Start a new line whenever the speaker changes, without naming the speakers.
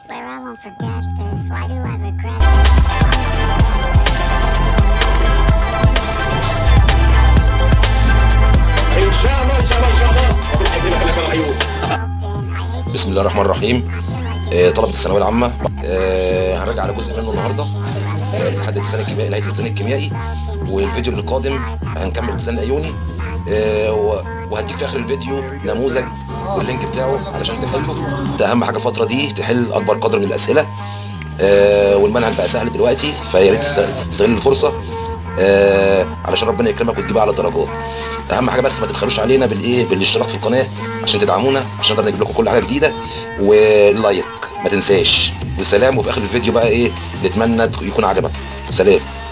Swear I won't forget this. Why do I regret it?
ان شاء الله ان شاء الله ان شاء الله هتعجبك انا كمان عيون
I hate
بسم الله الرحمن الرحيم آه، طلبة الثانوية العامة آه، هنراجع على جزء منه النهارده آه، الاتحاد الاتزان الكيميائي نهاية الاتزان الكيميائي والفيديو القادم هنكمل الاتزان الأيوني آه، و- وهديك في آخر الفيديو نموذج واللينك بتاعه علشان تحله ده أهم حاجة الفترة دي تحل أكبر قدر من الأسئلة آه، والمنهج بقى سهل دلوقتي فيا ريت تست- تستغل الفرصة آه، علشان ربنا يكرمك وتجيب على درجات اهم حاجه بس ما تبخلوش علينا بالايه بالاشتراك في القناه عشان تدعمونا عشان نقدر نجيب لكم كل حاجه جديده واللايك ما تنساش وسلام وفي اخر الفيديو بقى ايه نتمنى يكون عجبك سلام